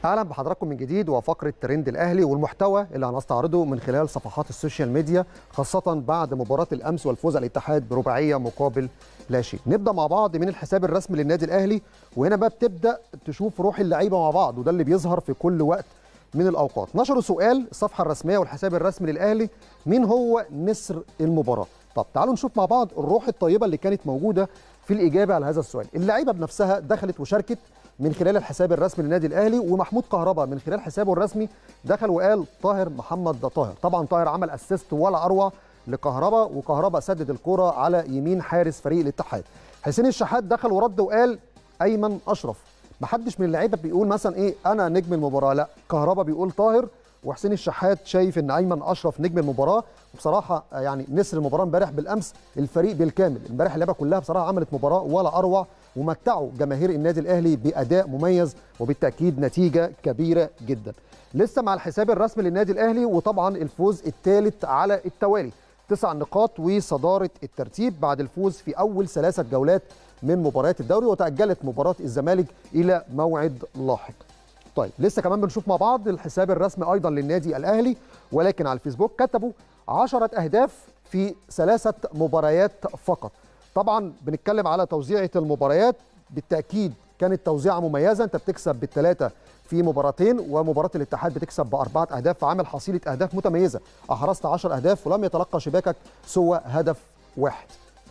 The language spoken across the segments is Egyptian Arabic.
اهلا بحضراتكم من جديد وفقره ترند الاهلي والمحتوى اللي هنستعرضه من خلال صفحات السوشيال ميديا خاصه بعد مباراه الامس والفوز على الاتحاد برباعيه مقابل لا شيء نبدا مع بعض من الحساب الرسمي للنادي الاهلي وهنا بقى بتبدا تشوف روح اللعيبه مع بعض وده اللي بيظهر في كل وقت من الاوقات نشروا سؤال الصفحه الرسميه والحساب الرسمي للاهلي مين هو نسر المباراه طب تعالوا نشوف مع بعض الروح الطيبه اللي كانت موجوده في الاجابه على هذا السؤال اللعيبه بنفسها دخلت وشاركت من خلال الحساب الرسمي للنادي الاهلي ومحمود كهربا من خلال حسابه الرسمي دخل وقال طاهر محمد طاهر طبعا طاهر عمل اسيست ولا اروع لكهربا وكهربا سدد الكره على يمين حارس فريق الاتحاد حسين الشحات دخل ورد وقال ايمن اشرف محدش من اللعيبه بيقول مثلا ايه انا نجم المباراه لا كهربا بيقول طاهر وحسين الشحات شايف ان ايمن اشرف نجم المباراه وبصراحه يعني نسر المباراه امبارح بالامس الفريق بالكامل امبارح اللعيبه كلها بصراحه عملت مباراه ولا اروع ومتعوا جماهير النادي الاهلي باداء مميز وبالتاكيد نتيجه كبيره جدا لسه مع الحساب الرسمي للنادي الاهلي وطبعا الفوز الثالث على التوالي تسع نقاط وصداره الترتيب بعد الفوز في اول ثلاثه جولات من مباريات الدوري وتاجلت مباراه الزمالك الى موعد لاحق طيب لسه كمان بنشوف مع بعض الحساب الرسمي ايضا للنادي الاهلي ولكن على الفيسبوك كتبوا 10 اهداف في ثلاثه مباريات فقط طبعا بنتكلم على توزيعه المباريات بالتاكيد كانت توزيعه مميزه انت بتكسب بالثلاثه في مباراتين ومباراه الاتحاد بتكسب باربعه اهداف فعامل حصيله اهداف متميزه احرزت 10 اهداف ولم يتلقى شباكك سوى هدف واحد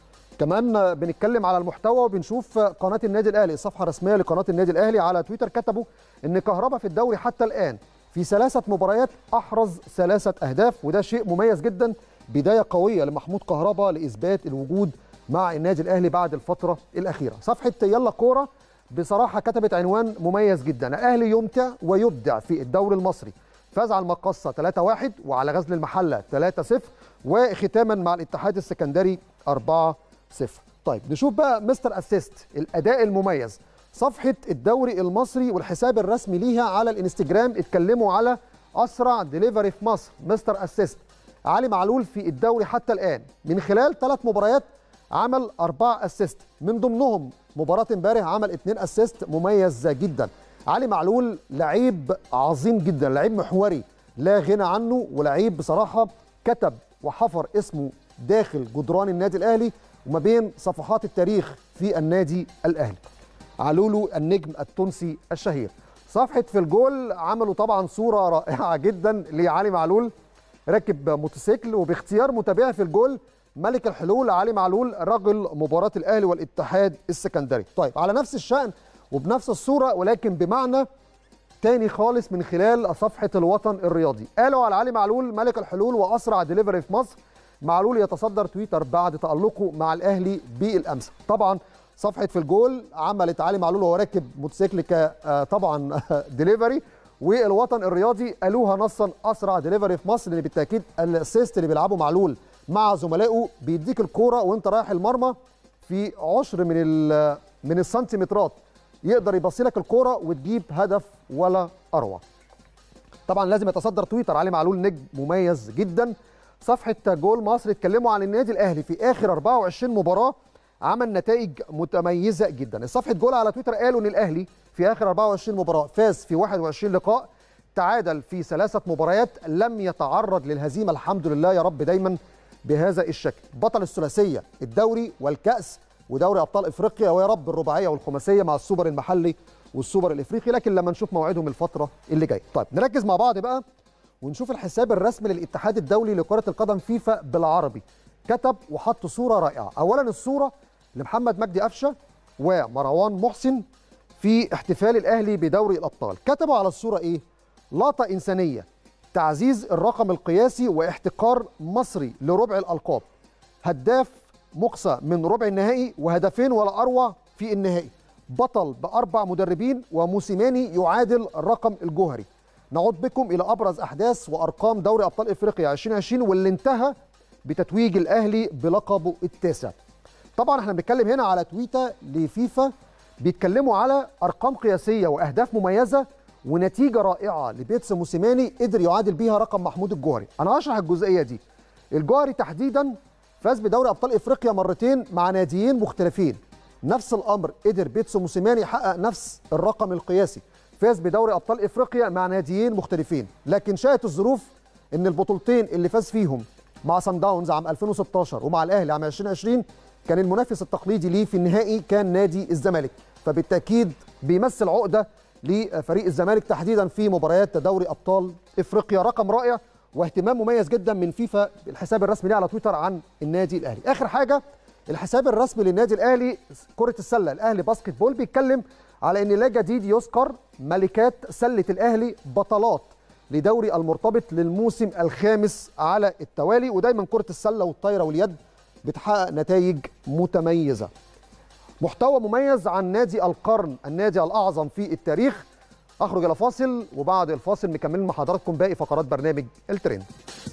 كمان بنتكلم على المحتوى وبنشوف قناه النادي الاهلي الصفحه الرسميه لقناه النادي الاهلي على تويتر كتبوا ان كهربا في الدوري حتى الان في ثلاثه مباريات احرز ثلاثه اهداف وده شيء مميز جدا بدايه قويه لمحمود كهربا لاثبات الوجود مع النادي الاهلي بعد الفتره الاخيره صفحه يلا كوره بصراحه كتبت عنوان مميز جدا الاهلي يمتع ويبدع في الدوري المصري فاز على المقصه 3-1 وعلى غزل المحله 3-0 وختاما مع الاتحاد السكندري 4 0 طيب نشوف بقى مستر اسيست الاداء المميز صفحه الدوري المصري والحساب الرسمي ليها على الانستجرام اتكلموا على اسرع ديليفري في مصر مستر اسيست علي معلول في الدوري حتى الان من خلال ثلاث مباريات عمل أربعة اسيست من ضمنهم مباراة امبارح عمل اثنين اسيست مميز جدا علي معلول لعيب عظيم جدا لعيب محوري لا غنى عنه ولعيب بصراحة كتب وحفر اسمه داخل جدران النادي الأهلي وما بين صفحات التاريخ في النادي الاهلي علولو النجم التونسي الشهير صفحه في الجول عملوا طبعا صوره رائعه جدا لعلي معلول راكب موتوسيكل وباختيار متابعي في الجول ملك الحلول علي معلول رجل مباراه الاهلي والاتحاد السكندري طيب على نفس الشان وبنفس الصوره ولكن بمعنى تاني خالص من خلال صفحه الوطن الرياضي قالوا على علي معلول ملك الحلول واسرع ديليفري في مصر معلول يتصدر تويتر بعد تألقه مع الأهلي بالأمس طبعا صفحة في الجول عملت علي معلول وهو راكب موتوسيكل طبعا ديليفري والوطن الرياضي قالوها نصا اسرع ديليفري في مصر لان بالتاكيد الاسيست اللي بيلعبه معلول مع زملائه بيديك الكوره وانت رايح المرمى في عشر من من السنتيمترات يقدر يبصي لك الكوره وتجيب هدف ولا اروع طبعا لازم يتصدر تويتر علي معلول نجم مميز جدا صفحه جول مصر اتكلموا عن النادي الاهلي في اخر 24 مباراه عمل نتائج متميزه جدا صفحه جول على تويتر قالوا ان الاهلي في اخر 24 مباراه فاز في 21 لقاء تعادل في ثلاثه مباريات لم يتعرض للهزيمه الحمد لله يا رب دايما بهذا الشكل بطل الثلاثيه الدوري والكاس ودوري ابطال افريقيا ويا رب الرباعيه والخماسيه مع السوبر المحلي والسوبر الافريقي لكن لما نشوف موعدهم الفتره اللي جايه طيب نركز مع بعض بقى ونشوف الحساب الرسمي للاتحاد الدولي لكرة القدم فيفا بالعربي كتب وحط صورة رائعة أولا الصورة لمحمد مجدي قفشة ومروان محسن في احتفال الأهلي بدوري الأبطال كتبوا على الصورة إيه؟ لقطة إنسانية تعزيز الرقم القياسي واحتكار مصري لربع الألقاب هداف مقصى من ربع النهائي وهدفين ولا أروع في النهائي بطل بأربع مدربين وموسيماني يعادل الرقم الجوهري نعود بكم الى ابرز احداث وارقام دوري ابطال افريقيا 2020 واللي انتهى بتتويج الاهلي بلقبه التاسع. طبعا احنا بنتكلم هنا على تويته لفيفا بيتكلموا على ارقام قياسيه واهداف مميزه ونتيجه رائعه لبيتس موسيماني قدر يعادل بيها رقم محمود الجوهري. انا هشرح الجزئيه دي. الجوهري تحديدا فاز بدوري ابطال افريقيا مرتين مع ناديين مختلفين. نفس الامر قدر بيتسو موسيماني يحقق نفس الرقم القياسي. في فاز بدوري ابطال افريقيا مع ناديين مختلفين لكن شاءت الظروف ان البطولتين اللي فاز فيهم مع سان داونز عام 2016 ومع الاهلي عام 2020 كان المنافس التقليدي ليه في النهائي كان نادي الزمالك فبالتاكيد بيمثل عقده لفريق الزمالك تحديدا في مباريات دوري ابطال افريقيا رقم رائع واهتمام مميز جدا من فيفا الحساب الرسمي ليه على تويتر عن النادي الاهلي اخر حاجه الحساب الرسمي للنادي الاهلي كره السله الاهلي باسكت بول بيتكلم على ان لا جديد يذكر ملكات سله الاهلي بطلات لدوري المرتبط للموسم الخامس على التوالي ودايما كره السله والطايره واليد بتحقق نتائج متميزه محتوى مميز عن نادي القرن النادي الاعظم في التاريخ اخرج الى فاصل وبعد الفاصل مكملين مع حضراتكم باقي فقرات برنامج الترند